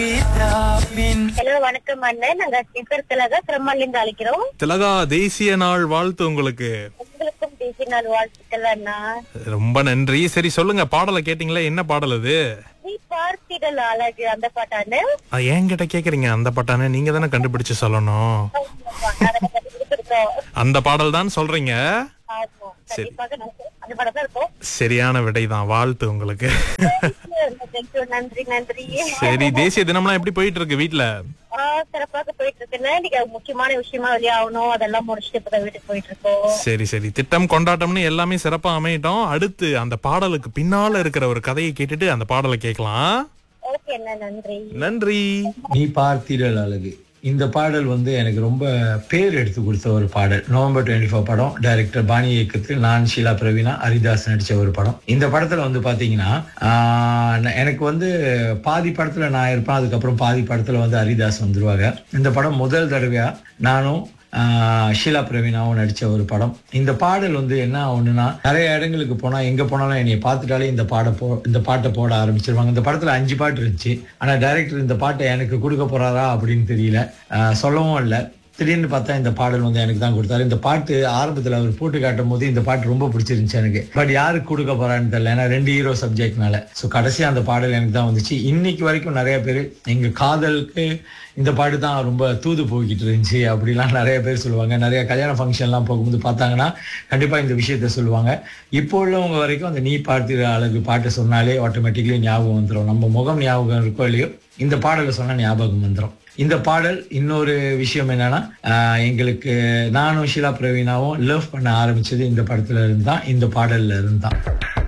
hello வணக்கம் அண்ணன் நாங்க சித்தர்த்திலாக திருமல்லிருந்து அழைக்கிறோம் திலகா தேசிய நாள் வாழ்த்து உங்களுக்கு உங்களுக்கும் தேசிய நாள் வாழ்த்துக்கள் அண்ணா ரொம்ப நன்றி சரி சொல்லுங்க பாடலை கேட்டீங்களா என்ன பாடல் அது நீ பார்த்திடல் அழகு அந்த பாட்டான்னு அது என்கிட்ட கேக்குறீங்க அந்த பாட்டானே நீங்க தானே கண்டுபிடிச்சு சொல்லணும் கொடுத்துருக்கோம் அந்த பாடல் தான் சொல்றீங்க ஆமா கண்டிப்பாக நாங்க அந்த படம் தான் இருக்கும் சரியான விடைதான் வாழ்த்து உங்களுக்கு Thank you, நன்றி நன்றி சரி தேசிய தினம்லாம் எப்படி போயிட்டு இருக்கு வீட்ல ஆ, சிறப்பாக போயிட்டு இருக்குன்னு நீங்க முக்கியமான விஷயமா வெளியாகணும் அதெல்லாம் முடிச்சுட்டு இப்பதான் வீட்டுக்கு போயிட்டு இருக்கோம் சரி சரி திட்டம் கொண்டாட்டம்னு எல்லாமே சிறப்பா அமையட்டும் அடுத்து அந்த பாடலுக்கு பின்னால இருக்கிற ஒரு கதையை கேட்டுட்டு அந்த பாடலை கேட்கலாம் ஓகே அண்ணா நன்றி நன்றி நீ பார்த்திடல் அழகு இந்த பாடல் வந்து எனக்கு ரொம்ப பேர் எடுத்து கொடுத்த ஒரு பாடல் நவம்பர் டுவெண்ட்டி ஃபோர் படம் டைரக்டர் பாணி இயக்கத்தில் நான் ஷீலா பிரவீனா ஹரிதாஸ் நடிச்ச ஒரு படம் இந்த படத்துல வந்து பாத்தீங்கன்னா ஆஹ், ந- எனக்கு வந்து பாதி படத்துல நான் இருப்பேன் அதுக்கப்புறம் பாதி படத்துல வந்து ஹரிதாஸ் வந்துருவாங்க இந்த படம் முதல் தடவையா நானும் ஆஹ் ஷீலா பிரவீனாவும் நடிச்ச ஒரு படம் இந்த பாடல் வந்து என்ன ஒண்ணுன்னா நிறைய இடங்களுக்கு போனா எங்க போனாலும் என்னைய பார்த்துட்டாலே இந்த பாட போ இந்த பாட்டை போட ஆரம்பிச்சிருவாங்க இந்த படத்துல அஞ்சு பாட்டு இருந்துச்சு ஆனா டைரக்டர் இந்த பாட்டை எனக்கு கொடுக்க போறாரா அப்படின்னு தெரியல ஆஹ் சொல்லவும் இல்லை திடீர்னு பார்த்தா இந்த பாடல் வந்து எனக்கு தான் கொடுத்தாரு இந்த பாட்டு ஆரம்பத்துல அவர் போட்டு காட்டும் போது இந்த பாட்டு ரொம்ப பிடிச்சிருந்துச்சு எனக்கு பட் யாருக்கு கொடுக்க போறான்னு தெரியல ஏன்னா ரெண்டு ஹீரோ சப்ஜெக்ட்னால ஸோ கடைசியா அந்த பாடல் எனக்கு தான் வந்துச்சு இன்னைக்கு வரைக்கும் நிறைய பேர் எங்க காதலுக்கு இந்த பாட்டு தான் ரொம்ப தூது போய்கிட்டு இருந்துச்சு அப்படிலாம் நிறைய பேர் சொல்லுவாங்க நிறைய கல்யாண ஃபங்க்ஷன்லாம் போகும்போது பார்த்தாங்கன்னா கண்டிப்பா இந்த விஷயத்த சொல்லுவாங்க இப்போ உள்ளவங்க வரைக்கும் அந்த நீ பார்த்திர அழகு பாட்டு சொன்னாலே ஆட்டோமேட்டிக்கலி ஞாபகம் வந்துடும் நம்ம முகம் ஞாபகம் இருக்கோ இல்லையோ இந்த பாடலை சொன்னா ஞாபகம் வந்துடும் இந்த பாடல் இன்னொரு விஷயம் என்னன்னா ஆஹ் எங்களுக்கு நானும் ஷீலா பிரவீனாவும் லவ் பண்ண ஆரம்பிச்சது இந்த படத்துல இருந்தான் இந்த பாடல்ல இருந்தான்